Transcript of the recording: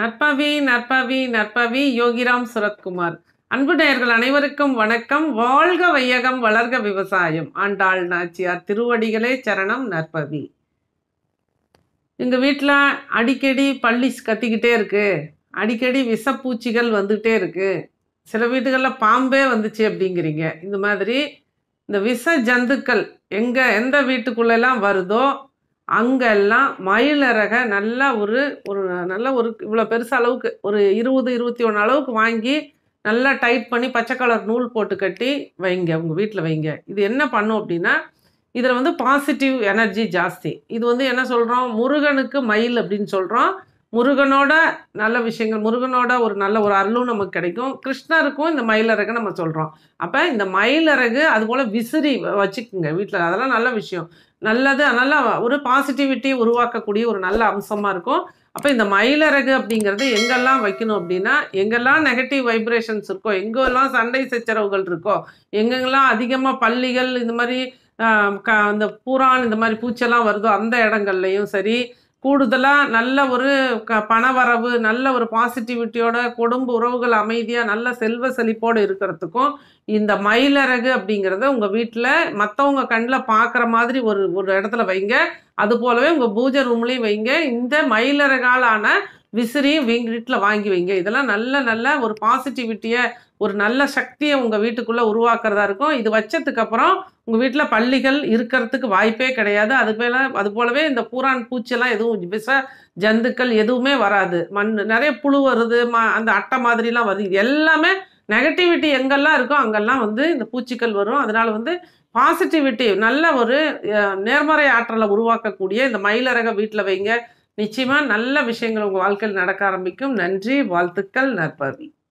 நற்பவி நற்பவி நற்பவி யோகிராம் சுரத்குமார் அன்பு நேயர்கள் அனைவருக்கும் வணக்கம் வாழ்க வையகம் வளர்க விவசாயம் ஆண்டாள் நாச்சியார் திருவடிகளே சரணம் நற்பவி எங்க வீட்டில் அடிக்கடி பள்ளி கத்திக்கிட்டே இருக்கு அடிக்கடி விஷப்பூச்சிகள் வந்துகிட்டே இருக்கு சில வீட்டுகளில் பாம்பே வந்துச்சு அப்படிங்கிறீங்க இந்த மாதிரி இந்த விஷ ஜந்துக்கள் எங்க எந்த வீட்டுக்குள்ளெல்லாம் வருதோ அங்கெல்லாம் மயிலறக நல்ல ஒரு ஒரு நல்ல ஒரு இவ்வளோ பெருசு அளவுக்கு ஒரு இருபது இருபத்தி ஒன்று அளவுக்கு வாங்கி நல்லா டைட் பண்ணி பச்சை கலர் நூல் போட்டு கட்டி வைங்க உங்கள் வீட்டில் வைங்க இது என்ன பண்ணும் அப்படின்னா இதில் வந்து பாசிட்டிவ் எனர்ஜி ஜாஸ்தி இது வந்து என்ன சொல்கிறோம் முருகனுக்கு மயில் அப்படின்னு சொல்கிறோம் முருகனோட நல்ல விஷயங்கள் முருகனோட ஒரு நல்ல ஒரு அருளும் நமக்கு கிடைக்கும் கிருஷ்ணருக்கும் இந்த மயிலறகு நம்ம சொல்கிறோம் அப்போ இந்த மயிலறகு அதுபோல் விசிறி வ- வச்சுக்குங்க வீட்டில் அதெல்லாம் நல்ல விஷயம் நல்லது நல்லா ஒரு பாசிட்டிவிட்டி உருவாக்கக்கூடிய ஒரு நல்ல அம்சமாக இருக்கும் அப்போ இந்த மயிலறகு அப்படிங்கிறது எங்கெல்லாம் வைக்கணும் அப்படின்னா எங்கெல்லாம் நெகட்டிவ் வைப்ரேஷன்ஸ் இருக்கோ எங்கெல்லாம் சண்டை சச்சரவுகள் இருக்கோ எங்கெங்கெல்லாம் அதிகமாக பள்ளிகள் இந்த மாதிரி ஆஹ், க இந்த பூரான் இந்த மாதிரி பூச்செல்லாம் வருதோ அந்த இடங்கள்லையும் சரி கூடுதலாக நல்ல ஒரு க பணவரவு நல்ல ஒரு பாசிட்டிவிட்டியோட குடும்ப உறவுகள் அமைதியாக நல்ல செல்வ செழிப்போடு இருக்கிறதுக்கும் இந்த மயிலறகு அப்படிங்கிறத உங்கள் வீட்டில் மற்றவங்க கண்ணில் பார்க்குற மாதிரி ஒரு ஒரு இடத்துல வைங்க அது போலவே உங்கள் பூஜை ரூம்லேயும் வைங்க இந்த மயிலறகாலான விசிறியும் வீங்க வீட்டில் வாங்கி வைங்க இதெல்லாம் நல்ல நல்ல ஒரு பாசிட்டிவிட்டியை ஒரு நல்ல சக்தியை உங்கள் வீட்டுக்குள்ளே உருவாக்குறதா இருக்கும் இது வச்சதுக்கு அப்புறம் உங்கள் வீட்டில் பள்ளிகள் இருக்கிறதுக்கு வாய்ப்பே கிடையாது அது போல அது போலவே இந்த பூரான் பூச்செல்லாம் எதுவும் விஷ ஜந்துக்கள் எதுவுமே வராது மண் நிறைய புழு வருது ம அந்த அட்டை மாதிரிலாம் வருது இது எல்லாமே நெகட்டிவிட்டி எங்கெல்லாம் இருக்கோ அங்கெல்லாம் வந்து இந்த பூச்சிகள் வரும் அதனால வந்து பாசிட்டிவிட்டி நல்ல ஒரு அஹ், நேர்மறை ஆற்றலை உருவாக்கக்கூடிய இந்த மயிலரக வீட்டில் வைங்க நிச்சயமாக நல்ல விஷயங்கள் உங்கள் வாழ்க்கையில் நடக்க ஆரம்பிக்கும் நன்றி வாழ்த்துக்கள் நற்பவி